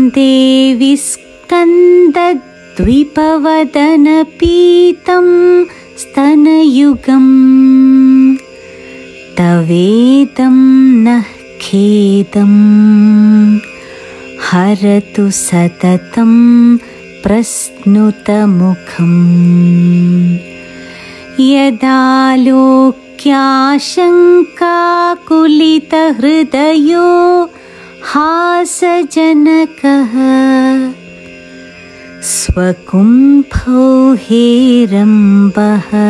देवि स्कन्दद्विपवदनपीतं स्तनयुगम् तवेदं नः खेदम् हरतु सततं प्रस्नुतमुखम् यदालोक्याशङ्काकुलितहृदयो हासजनकः स्वकुम्भौ हेरम्बः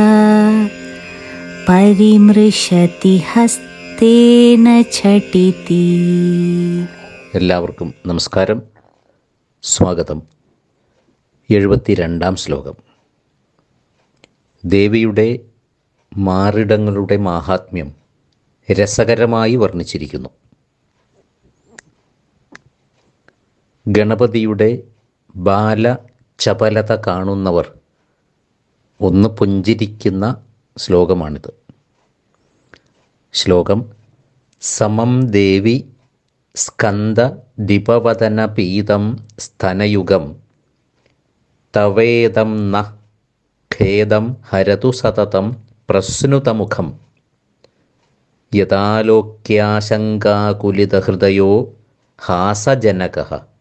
परिमृशति हस्तेन झटिति എല്ലാവർക്കും നമസ്കാരം സ്വാഗതം എഴുപത്തിരണ്ടാം ശ്ലോകം ദേവിയുടെ മാറിടങ്ങളുടെ മാഹാത്മ്യം രസകരമായി വർണ്ണിച്ചിരിക്കുന്നു ഗണപതിയുടെ ബാല ചപലത കാണുന്നവർ ഒന്ന് പുഞ്ചിരിക്കുന്ന ശ്ലോകമാണിത് ശ്ലോകം സമം ദേവി സ്കന്ദ ദിപവദന പീതം സ്തനയുഗം തവേദം ന ഖേദം ഹരതു സതതം പ്രസ്നുതമുഖം യഥാലോക്യാശങ്കാകുലിതഹൃദയോ ഹാസജനക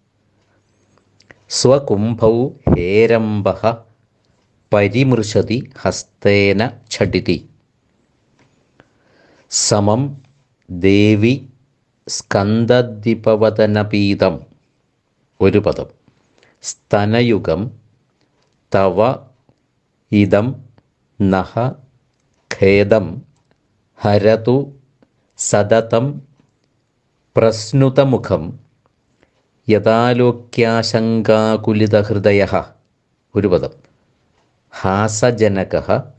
സ്വകുംഭൗ ഹേരംബ പരിമൃശതി ഹസ്തേന ഛടിതി സമം ദേവി സ്കന്ദദ്വിപവദനപീതം ഒരു പദം സ്തനയുഗം തവ ഇതം നഹ ഖേദം ഹരതു സതതം പ്രസ്നുതമുഖം യഥാലോക്യാശങ്കാകുലിതഹൃദയ ഒരു പദം ഹാസജനക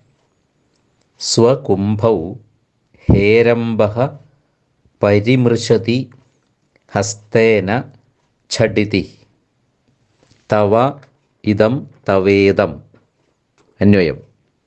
സ്വകുംഭൗ ഹേരംബ പരിമൃശതി ഹസ്തേന ഛടിതി തവ ഇതം തവേദം അന്വയം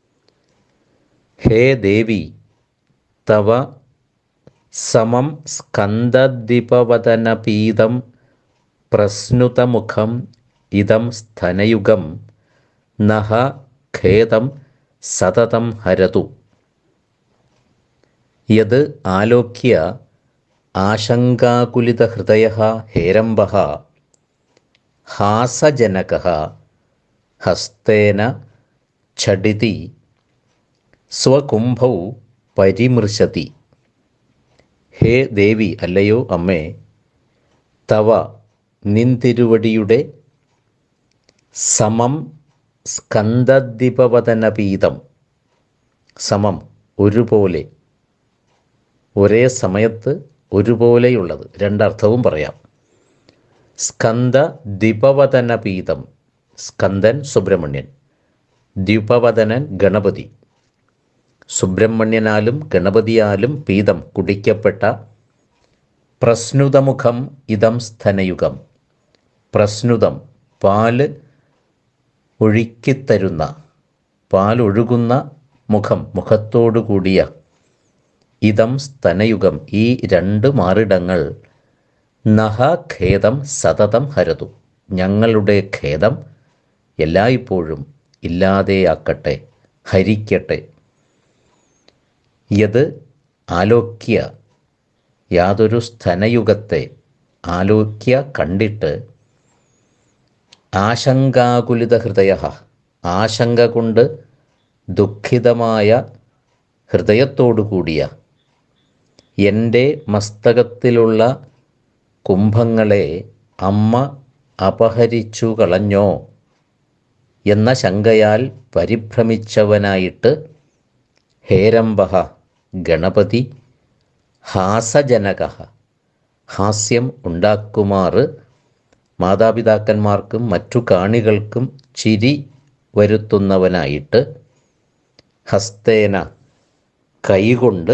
ഹേ ദേവി തവ സമം സ്കന്ദദ്വിപവദനപീതം പ്രസ്നുതമുഖം ഇതം സ്തനയുഗം നഹ ഖേദം സതതം ഹരതു യത് ആലോക്യ ആശങ്കാകുലിതഹൃദയ ഹേരംബ ഹാസജനക ഹസ്തേന ഛടിതി സ്വകുംഭൗ പരിമൃശതി ഹേ ദേവി അല്ലയോ അമ്മേ തവ നിന്തിരുവടിയുടെ സമം സ്കന്ദദ്വിപവദനപീതം സമം ഒരുപോലെ ഒരേ സമയത്ത് ഒരുപോലെയുള്ളത് രണ്ടർത്ഥവും പറയാം സ്കന്ദ ദ്വിപവദനപീതം സ്കന്ദൻ സുബ്രഹ്മണ്യൻ ദ്വിപവദനൻ ഗണപതി സുബ്രഹ്മണ്യനാലും ഗണപതിയാലും പീതം കുടിക്കപ്പെട്ട പ്രസ്നുതമുഖം ഇതം സ്തനയുഗം പ്രസ്നുതം പാല് ഒഴുക്കിത്തരുന്ന പാലൊഴുകുന്ന മുഖം മുഖത്തോടു കൂടിയ ഇതം സ്തനയുഗം ഈ രണ്ട് മാറിടങ്ങൾ നഹ ഖേദം സതതം ഹരതു ഞങ്ങളുടെ ഖേദം എല്ലായ്പ്പോഴും ഇല്ലാതെയാക്കട്ടെ ഹരിക്കട്ടെ യത് ആലോക്യ യാതൊരു സ്തനയുഗത്തെ ആലോക്യ കണ്ടിട്ട് ആശങ്കാകുലിത ഹൃദയ ആശങ്ക കൊണ്ട് ദുഃഖിതമായ ഹൃദയത്തോടു കൂടിയ എൻ്റെ മസ്തകത്തിലുള്ള കുംഭങ്ങളെ അമ്മ അപഹരിച്ചു കളഞ്ഞോ എന്ന ശങ്കയാൽ പരിഭ്രമിച്ചവനായിട്ട് ഹേരംബ ഗണപതി ഹാസജനക ഹാസ്യം ഉണ്ടാക്കുമാറ് മാതാപിതാക്കന്മാർക്കും മറ്റു കാണികൾക്കും ചിരി വരുത്തുന്നവനായിട്ട് ഹസ്തേന കൈകൊണ്ട്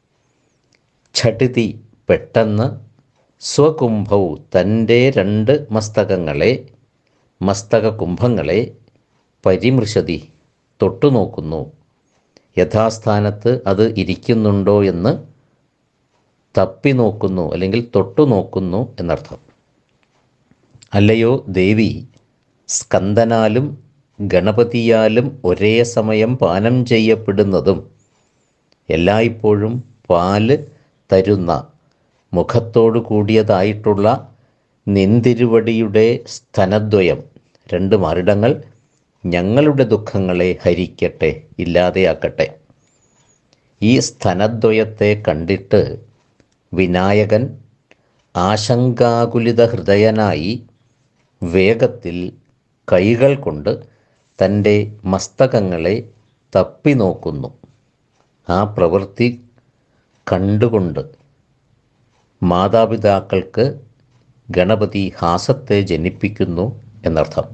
ഛടിതി പെട്ടെന്ന് സ്വകുംഭൗ തൻ്റെ രണ്ട് മസ്തകങ്ങളെ മസ്തക കുംഭങ്ങളെ പരിമൃശതി തൊട്ടുനോക്കുന്നു യഥാസ്ഥാനത്ത് അത് ഇരിക്കുന്നുണ്ടോ എന്ന് തപ്പി നോക്കുന്നു അല്ലെങ്കിൽ തൊട്ടു നോക്കുന്നു എന്നർത്ഥം അല്ലയോ ദേവി സ്കന്ദനാലും ഗണപതിയാലും ഒരേ സമയം പാനം ചെയ്യപ്പെടുന്നതും എല്ലായ്പ്പോഴും പാല് തരുന്ന മുഖത്തോടു കൂടിയതായിട്ടുള്ള നിന്തിരുവടിയുടെ സ്തനദ്വയം രണ്ട് മറിടങ്ങൾ ഞങ്ങളുടെ ദുഃഖങ്ങളെ ഹരിക്കട്ടെ ഇല്ലാതെയാക്കട്ടെ ഈ സ്തനദ്വയത്തെ കണ്ടിട്ട് വിനായകൻ ആശങ്കാകുലിത ഹൃദയനായി വേഗത്തിൽ കൈകൾ കൊണ്ട് തൻ്റെ മസ്തകങ്ങളെ തപ്പി നോക്കുന്നു ആ പ്രവൃത്തി കണ്ടുകൊണ്ട് മാതാപിതാക്കൾക്ക് ഗണപതി ഹാസത്തെ ജനിപ്പിക്കുന്നു എന്നർത്ഥം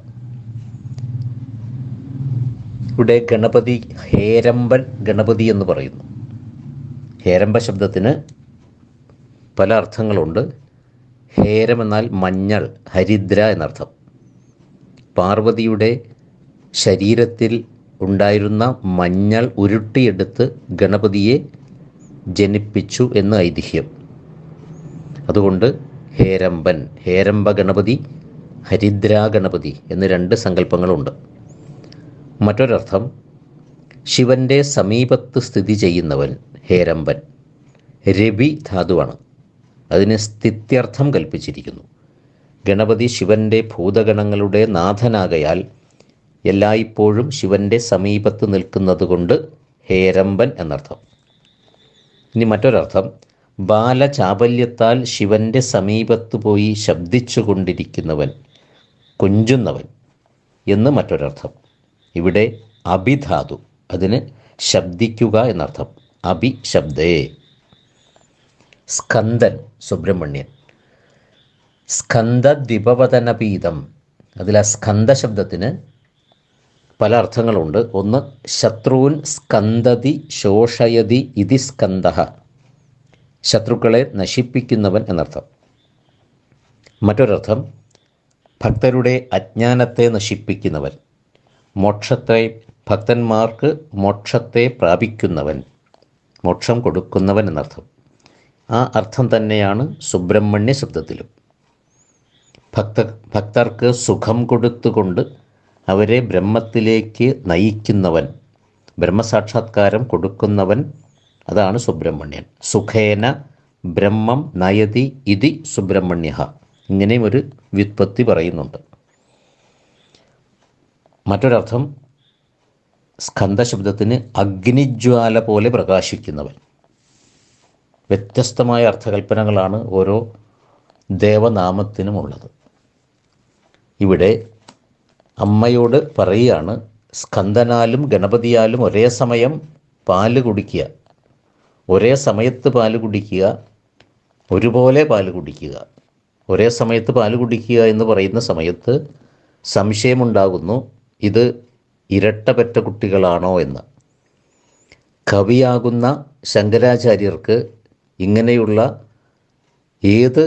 ഇവിടെ ഗണപതി ഹേരമ്പൻ ഗണപതി എന്ന് പറയുന്നു ഹേരമ്പ ശബ്ദത്തിന് പല അർത്ഥങ്ങളുണ്ട് ഹേരം എന്നാൽ മഞ്ഞൾ ഹരിദ്ര എന്നർത്ഥം പാർവതിയുടെ ശരീരത്തിൽ ഉണ്ടായിരുന്ന മഞ്ഞൾ ഉരുട്ടിയെടുത്ത് ഗണപതിയെ ജനിപ്പിച്ചു എന്ന് ഐതിഹ്യം അതുകൊണ്ട് ഹേരമ്പൻ ഹേരമ്പ ഗണപതി ഹരിദ്രാ ഗണപതി എന്ന് രണ്ട് സങ്കല്പങ്ങളുണ്ട് മറ്റൊരർത്ഥം ശിവൻ്റെ സമീപത്ത് സ്ഥിതി ചെയ്യുന്നവൻ ഹേരമ്പൻ രവി ധാതുവാണ് അതിന് സ്ഥിത്യർത്ഥം കൽപ്പിച്ചിരിക്കുന്നു ഗണപതി ശിവൻ്റെ ഭൂതഗണങ്ങളുടെ നാഥനാകയാൽ എല്ലായ്പ്പോഴും ശിവൻ്റെ സമീപത്ത് നിൽക്കുന്നത് കൊണ്ട് ഹേരമ്പൻ എന്നർത്ഥം ഇനി മറ്റൊരർത്ഥം ബാലചാപല്യത്താൽ ശിവൻ്റെ സമീപത്ത് പോയി ശബ്ദിച്ചു കൊണ്ടിരിക്കുന്നവൻ കൊഞ്ചുന്നവൻ എന്ന് മറ്റൊരർത്ഥം ഇവിടെ അഭിധാതു അതിന് ശബ്ദിക്കുക എന്നർത്ഥം അഭിശബ്ദേ സ്കന്ദൻ സുബ്രഹ്മണ്യൻ സ്കന്ദ ദിപവതനപീതം അതിൽ ആ സ്കന്ദ ശബ്ദത്തിന് പല അർത്ഥങ്ങളുണ്ട് ഒന്ന് ശത്രുവിൻ സ്കന്ദതി ശോഷയതി ഇതി സ്കന്ദ ശത്രുക്കളെ നശിപ്പിക്കുന്നവൻ എന്നർത്ഥം മറ്റൊരർത്ഥം ഭക്തരുടെ അജ്ഞാനത്തെ നശിപ്പിക്കുന്നവൻ മോക്ഷത്തെ ഭക്തന്മാർക്ക് മോക്ഷത്തെ പ്രാപിക്കുന്നവൻ മോക്ഷം കൊടുക്കുന്നവൻ എന്നർത്ഥം ആ അർത്ഥം തന്നെയാണ് സുബ്രഹ്മണ്യ ശബ്ദത്തിലും ഭക്ത ഭക്തർക്ക് സുഖം കൊടുത്തുകൊണ്ട് അവരെ ബ്രഹ്മത്തിലേക്ക് നയിക്കുന്നവൻ ബ്രഹ്മസാക്ഷാത്കാരം കൊടുക്കുന്നവൻ അതാണ് സുബ്രഹ്മണ്യൻ സുഖേന ബ്രഹ്മം നയതി ഇതി സുബ്രഹ്മണ്യ ഇങ്ങനെയും ഒരു വ്യുത്പത്തി പറയുന്നുണ്ട് മറ്റൊരർത്ഥം സ്കന്ധശബ്ദത്തിന് അഗ്നിജ്വാല പോലെ പ്രകാശിക്കുന്നവൻ വ്യത്യസ്തമായ അർത്ഥകൽപ്പനകളാണ് ഓരോ ദേവനാമത്തിനുമുള്ളത് ഇവിടെ അമ്മയോട് പറയുകയാണ് സ്കന്ദനാലും ഗണപതിയാലും ഒരേ സമയം പാല് കുടിക്കുക ഒരേ സമയത്ത് പാല് കുടിക്കുക ഒരുപോലെ പാല് കുടിക്കുക ഒരേ സമയത്ത് പാല് കുടിക്കുക എന്ന് പറയുന്ന സമയത്ത് സംശയമുണ്ടാകുന്നു ഇത് ഇരട്ടപെറ്റ കുട്ടികളാണോ എന്ന് കവിയാകുന്ന ശങ്കരാചാര്യർക്ക് ഇങ്ങനെയുള്ള ഏത്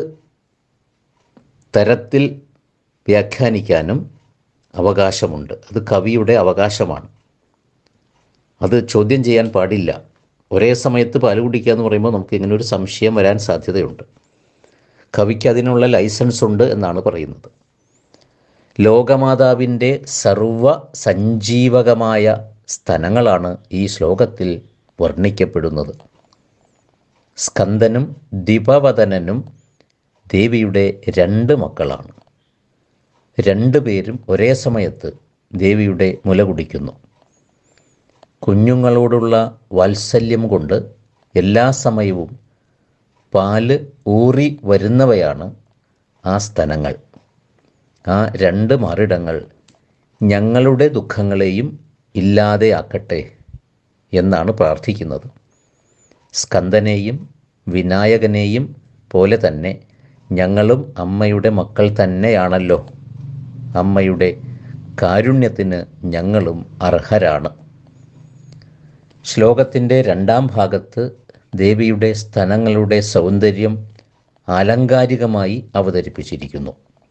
തരത്തിൽ വ്യാഖ്യാനിക്കാനും അവകാശമുണ്ട് അത് കവിയുടെ അവകാശമാണ് അത് ചോദ്യം ചെയ്യാൻ പാടില്ല ഒരേ സമയത്ത് പാല് കുടിക്കുക എന്ന് പറയുമ്പോൾ നമുക്ക് ഇങ്ങനെ ഒരു സംശയം വരാൻ സാധ്യതയുണ്ട് കവിക്ക് അതിനുള്ള ലൈസൻസ് ഉണ്ട് എന്നാണ് പറയുന്നത് ലോകമാതാവിൻ്റെ സർവ സഞ്ജീവകമായ സ്ഥലങ്ങളാണ് ഈ ശ്ലോകത്തിൽ വർണ്ണിക്കപ്പെടുന്നത് സ്കന്ദനും ദിപവദനനും ദേവിയുടെ രണ്ട് മക്കളാണ് രണ്ടുപേരും ഒരേ സമയത്ത് ദേവിയുടെ മുല കുടിക്കുന്നു കുഞ്ഞുങ്ങളോടുള്ള വാത്സല്യം കൊണ്ട് എല്ലാ സമയവും പാല് ഊറി വരുന്നവയാണ് ആ സ്ഥലങ്ങൾ ആ രണ്ട് മാറിടങ്ങൾ ഞങ്ങളുടെ ദുഃഖങ്ങളെയും ഇല്ലാതെയാക്കട്ടെ എന്നാണ് പ്രാർത്ഥിക്കുന്നത് സ്കന്ദനെയും വിനായകനെയും പോലെ തന്നെ ഞങ്ങളും അമ്മയുടെ മക്കൾ തന്നെയാണല്ലോ അമ്മയുടെ കാരുണ്യത്തിന് ഞങ്ങളും അർഹരാണ് ശ്ലോകത്തിൻ്റെ രണ്ടാം ഭാഗത്ത് ദേവിയുടെ സ്ഥലങ്ങളുടെ സൗന്ദര്യം ആലങ്കാരികമായി അവതരിപ്പിച്ചിരിക്കുന്നു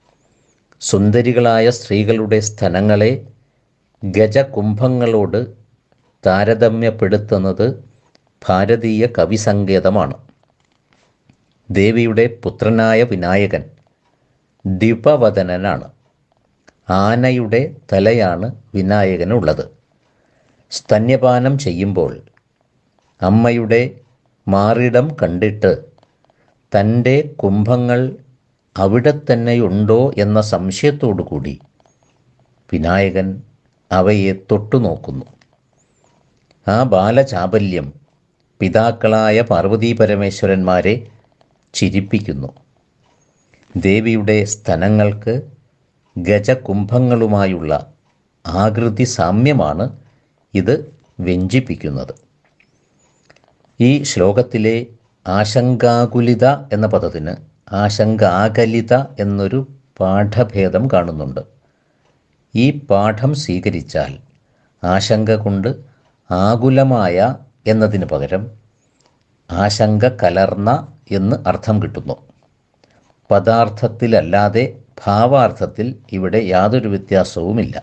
സുന്ദരികളായ സ്ത്രീകളുടെ സ്ഥലങ്ങളെ ഗജകുംഭങ്ങളോട് താരതമ്യപ്പെടുത്തുന്നത് ഭാരതീയ കവിസങ്കേതമാണ് ദേവിയുടെ പുത്രനായ വിനായകൻ ദ്വിപവദനനാണ് ആനയുടെ തലയാണ് വിനായകനുള്ളത് സ്തന്യപാനം ചെയ്യുമ്പോൾ അമ്മയുടെ മാറിടം കണ്ടിട്ട് തൻ്റെ കുംഭങ്ങൾ അവിടെ തന്നെയുണ്ടോ എന്ന സംശയത്തോടു കൂടി വിനായകൻ അവയെ തൊട്ടുനോക്കുന്നു ആ ബാലചാബല്യം പിതാക്കളായ പാർവതീ പരമേശ്വരന്മാരെ ചിരിപ്പിക്കുന്നു ദേവിയുടെ സ്തനങ്ങൾക്ക് ഗജകുംഭങ്ങളുമായുള്ള ആകൃതി സാമ്യമാണ് ഇത് വ്യഞ്ചിപ്പിക്കുന്നത് ഈ ശ്ലോകത്തിലെ ആശങ്കാകുലിത എന്ന പദത്തിന് ആശങ്കാകലിത എന്നൊരു പാഠഭേദം കാണുന്നുണ്ട് ഈ പാഠം സ്വീകരിച്ചാൽ ആശങ്ക കൊണ്ട് ആകുലമായ എന്നതിന് പകരം ആശങ്ക കലർന്ന എന്ന് അർത്ഥം കിട്ടുന്നു പദാർത്ഥത്തിലല്ലാതെ ഭാവാർത്ഥത്തിൽ ഇവിടെ യാതൊരു വ്യത്യാസവുമില്ല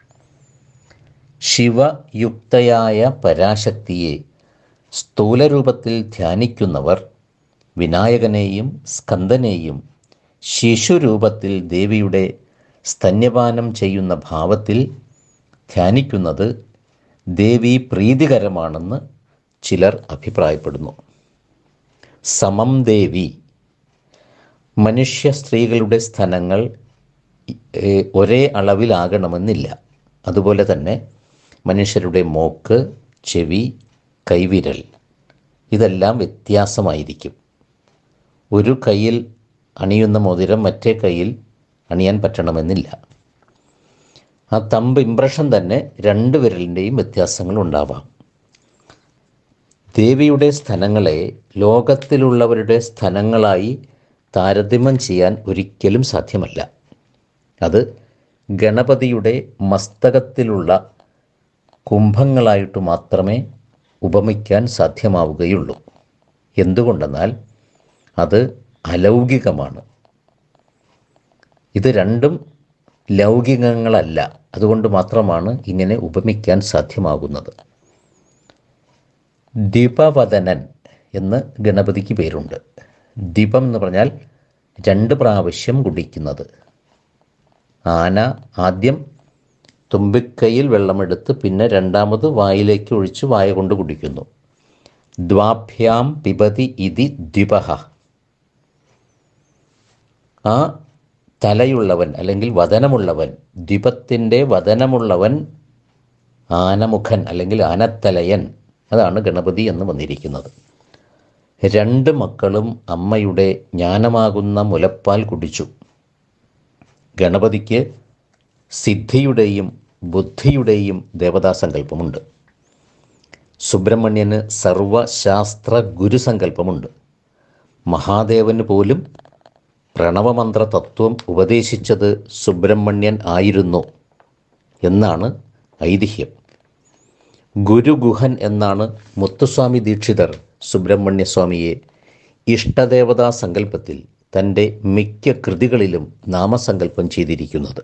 ശിവയുക്തയായ പരാശക്തിയെ സ്ഥൂലരൂപത്തിൽ ധ്യാനിക്കുന്നവർ വിനായകനെയും സ്കന്ദനെയും ശിശുരൂപത്തിൽ ദേവിയുടെ സ്തന്യപാനം ചെയ്യുന്ന ഭാവത്തിൽ ധ്യാനിക്കുന്നത് ദേവി പ്രീതികരമാണെന്ന് ചിലർ അഭിപ്രായപ്പെടുന്നു സമം ദേവി മനുഷ്യ സ്ത്രീകളുടെ സ്ഥലങ്ങൾ ഒരേ അളവിലാകണമെന്നില്ല അതുപോലെ തന്നെ മനുഷ്യരുടെ മൂക്ക് ചെവി കൈവിരൽ ഇതെല്ലാം വ്യത്യാസമായിരിക്കും ഒരു കയ്യിൽ അണിയുന്ന മോതിരം മറ്റേ കയ്യിൽ അണിയാൻ പറ്റണമെന്നില്ല ആ തമ്പ് ഇംപ്രഷൻ തന്നെ രണ്ട് വിരലിൻ്റെയും വ്യത്യാസങ്ങൾ ഉണ്ടാവാം ദേവിയുടെ സ്ഥലങ്ങളെ ലോകത്തിലുള്ളവരുടെ സ്ഥലങ്ങളായി താരതമ്യം ചെയ്യാൻ ഒരിക്കലും സാധ്യമല്ല അത് ഗണപതിയുടെ മസ്തകത്തിലുള്ള കുംഭങ്ങളായിട്ട് മാത്രമേ ഉപമിക്കാൻ സാധ്യമാവുകയുള്ളൂ എന്തുകൊണ്ടെന്നാൽ അത് അലൗകികമാണ് ഇത് രണ്ടും ലൗകികങ്ങളല്ല അതുകൊണ്ട് മാത്രമാണ് ഇങ്ങനെ ഉപമിക്കാൻ സാധ്യമാകുന്നത് ദ്വിപവദനൻ എന്ന് ഗണപതിക്ക് പേരുണ്ട് ദീപം എന്ന് പറഞ്ഞാൽ രണ്ട് പ്രാവശ്യം കുടിക്കുന്നത് ആന ആദ്യം തുമ്പിക്കൈയിൽ വെള്ളമെടുത്ത് പിന്നെ രണ്ടാമത് വായിലേക്ക് ഒഴിച്ച് വായ കൊണ്ട് കുടിക്കുന്നു ദ്വാഭ്യാം പിബതി ഇതി ദ്വിപഹ ആ തലയുള്ളവൻ അല്ലെങ്കിൽ വദനമുള്ളവൻ ദ്വിപത്തിൻ്റെ വദനമുള്ളവൻ ആനമുഖൻ അല്ലെങ്കിൽ ആനത്തലയൻ അതാണ് ഗണപതി എന്ന് വന്നിരിക്കുന്നത് രണ്ട് മക്കളും അമ്മയുടെ ജ്ഞാനമാകുന്ന മുലപ്പാൽ കുടിച്ചു ഗണപതിക്ക് സിദ്ധിയുടെയും ബുദ്ധിയുടെയും ദേവതാസങ്കല്പമുണ്ട് സുബ്രഹ്മണ്യന് സർവശാസ്ത്ര ഗുരുസങ്കല്പമുണ്ട് മഹാദേവന് പോലും പ്രണവമന്ത്ര തത്വം ഉപദേശിച്ചത് സുബ്രഹ്മണ്യൻ ആയിരുന്നു എന്നാണ് ഐതിഹ്യം ഗുരുഗുഹൻ എന്നാണ് മുത്തുസ്വാമി ദീക്ഷിതർ സുബ്രഹ്മണ്യസ്വാമിയെ ഇഷ്ടദേവതാ സങ്കല്പത്തിൽ തൻ്റെ മിക്ക കൃതികളിലും നാമസങ്കല്പം ചെയ്തിരിക്കുന്നത്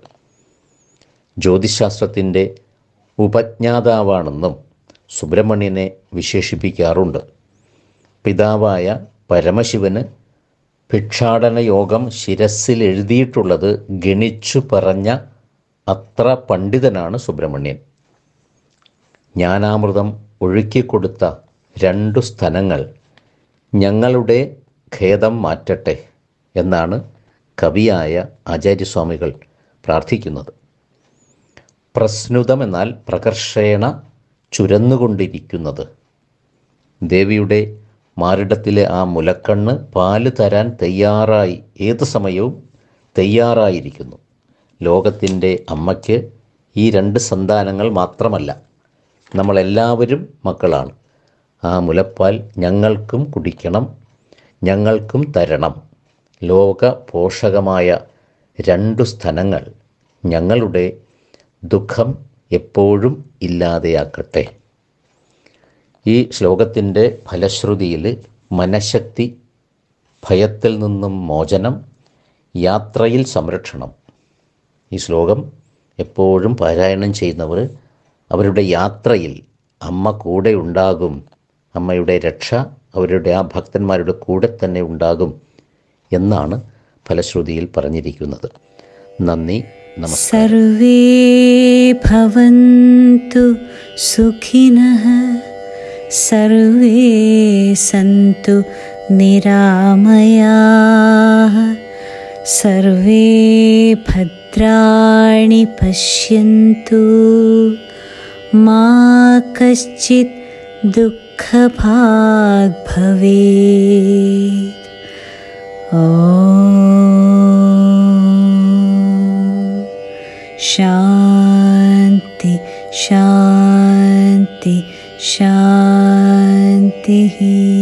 ജ്യോതിശാസ്ത്രത്തിൻ്റെ ഉപജ്ഞാതാവാണെന്നും സുബ്രഹ്മണ്യനെ വിശേഷിപ്പിക്കാറുണ്ട് പിതാവായ പരമശിവന് ഭിക്ഷാടന യോഗം ശിരസ്സിൽ എഴുതിയിട്ടുള്ളത് ഗണിച്ചു പറഞ്ഞ അത്ര പണ്ഡിതനാണ് സുബ്രഹ്മണ്യൻ ജ്ഞാനാമൃതം ഒഴുക്കിക്കൊടുത്ത രണ്ടു സ്ഥലങ്ങൾ ഞങ്ങളുടെ ഖേദം മാറ്റട്ടെ എന്നാണ് കവിയായ ആചാര്യസ്വാമികൾ പ്രാർത്ഥിക്കുന്നത് പ്രസ്നുതം എന്നാൽ പ്രകർഷേണ ചുരന്നുകൊണ്ടിരിക്കുന്നത് ദേവിയുടെ മാറിടത്തിലെ ആ മുലക്കണ്ണ് പാല് തരാൻ തയ്യാറായി ഏത് സമയവും തയ്യാറായിരിക്കുന്നു ലോകത്തിൻ്റെ അമ്മയ്ക്ക് ഈ രണ്ട് സന്താനങ്ങൾ മാത്രമല്ല നമ്മളെല്ലാവരും മക്കളാണ് ആ മുലപ്പാൽ ഞങ്ങൾക്കും കുടിക്കണം ഞങ്ങൾക്കും തരണം ലോക പോഷകമായ രണ്ടു സ്ഥലങ്ങൾ ഞങ്ങളുടെ ദുഃഖം എപ്പോഴും ഇല്ലാതെയാക്കട്ടെ ഈ ശ്ലോകത്തിൻ്റെ ഫലശ്രുതിയിൽ മനഃശക്തി ഭയത്തിൽ നിന്നും മോചനം യാത്രയിൽ സംരക്ഷണം ഈ ശ്ലോകം എപ്പോഴും പാരായണം ചെയ്യുന്നവർ അവരുടെ യാത്രയിൽ അമ്മ കൂടെ ഉണ്ടാകും അമ്മയുടെ രക്ഷ അവരുടെ ആ ഭക്തന്മാരുടെ കൂടെ തന്നെ ഉണ്ടാകും എന്നാണ് ഫലശ്രുതിയിൽ പറഞ്ഞിരിക്കുന്നത് നന്ദി നമസ്കാരം सर्वे भवन्तु सुखिनः सर्वे सन्तु निरामयाः सर्वे भद्राणि पश्यन्तु मा कश्चित् दुःखभाग् भवेत् ॐ शान्ति शान्ति शान्तिः